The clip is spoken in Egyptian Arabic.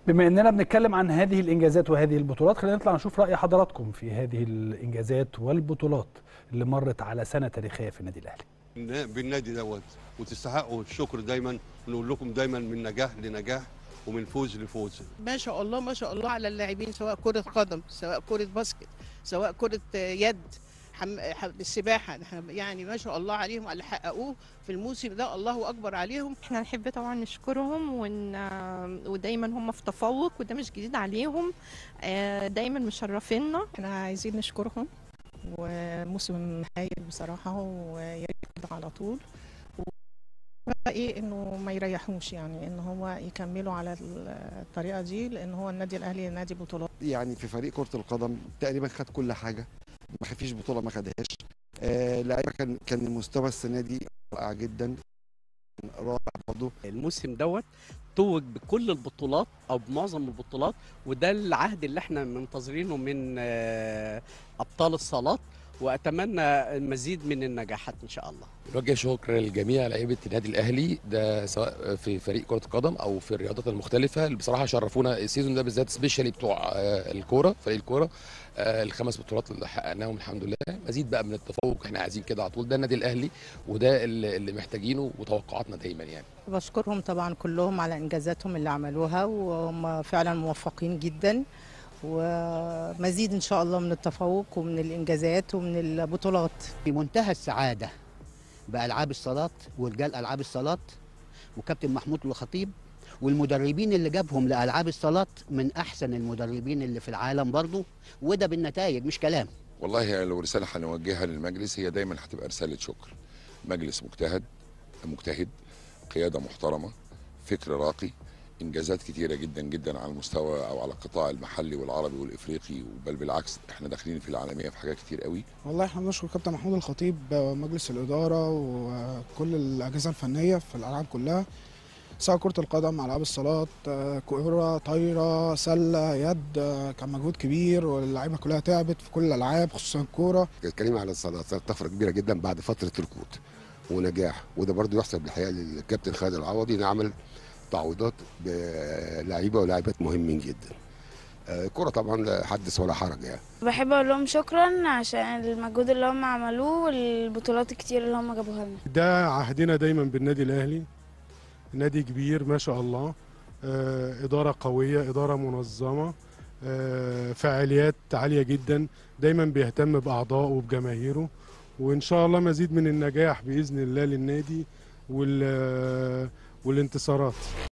بما اننا بنتكلم عن هذه الانجازات وهذه البطولات خلينا نطلع نشوف راي حضراتكم في هذه الانجازات والبطولات اللي مرت على سنه تاريخيه في النادي الاهلي بالنادي دوت وتستحقوا الشكر دايما ونقول لكم دايما من نجاح لنجاح ومن فوز لفوز ما شاء الله ما شاء الله على اللاعبين سواء كرة قدم سواء كرة باسكت سواء كرة يد حم... حم... السباحة يعني ما شاء الله عليهم على اللي حققوه في الموسم ده الله أكبر عليهم احنا نحب طبعا نشكرهم ون... ودايما هم في تفوق وده مش جديد عليهم دايما مشرفينا احنا عايزين نشكرهم وموسم هايل بصراحة ويا ريت على طول ايه انه ما يريحوش يعني ان هو يكملوا على الطريقه دي لان هو النادي الاهلي نادي بطولات يعني في فريق كره القدم تقريبا خد كل حاجه ما فيش بطوله ما خدهاش آه لعيبه كان كان المستوى السنه دي رائع جدا رائع برضه الموسم دوت توج بكل البطولات او بمعظم البطولات وده العهد اللي احنا منتظرينه من آه ابطال الصالات واتمنى المزيد من النجاحات ان شاء الله. بوجه شكر لجميع لعيبه النادي الاهلي ده سواء في فريق كره القدم او في الرياضات المختلفه اللي بصراحه شرفونا السيزون ده بالذات سبيشالي بتوع الكوره فريق الكوره الخمس بطولات اللي حققناهم الحمد لله مزيد بقى من التفوق احنا عايزين كده على طول ده النادي الاهلي وده اللي محتاجينه وتوقعاتنا دايما يعني. بشكرهم طبعا كلهم على انجازاتهم اللي عملوها وهم فعلا موفقين جدا. ومزيد ان شاء الله من التفوق ومن الانجازات ومن البطولات في منتهى السعاده بالعاب الصالات ورجال العاب الصالات وكابتن محمود الخطيب والمدربين اللي جابهم لالعاب الصالات من احسن المدربين اللي في العالم برضو وده بالنتائج مش كلام والله لو رساله هنوجهها للمجلس هي دايما هتبقى رساله شكر مجلس مجتهد مجتهد قياده محترمه فكر راقي انجازات كتيره جدا جدا على المستوى او على القطاع المحلي والعربي والافريقي بل بالعكس احنا داخلين في العالميه في حاجات كتير قوي والله احنا بنشكر كابتن محمود الخطيب ومجلس الاداره وكل الاجهزه الفنيه في الالعاب كلها سواء كره القدم العاب الصالات كوره طايره سله يد كان مجهود كبير واللعيبه كلها تعبت في كل الالعاب خصوصا الكوره الكلام على الصالات طفره كبيره جدا بعد فتره ركود ونجاح وده برضو يحسب الحقيقه للكابتن خالد العوضي انه عمل تعويضات بلعيبه ولاعيبات مهمين جدا الكرة طبعا لا حدث ولا حرج يعني بحب اقول لهم شكرا عشان المجهود اللي هم عملوه والبطولات الكتير اللي هم جابوها لنا ده عهدنا دايما بالنادي الاهلي نادي كبير ما شاء الله اداره قويه اداره منظمه فعاليات عاليه جدا دايما بيهتم باعضائه وبجماهيره وان شاء الله مزيد من النجاح باذن الله للنادي وال والانتصارات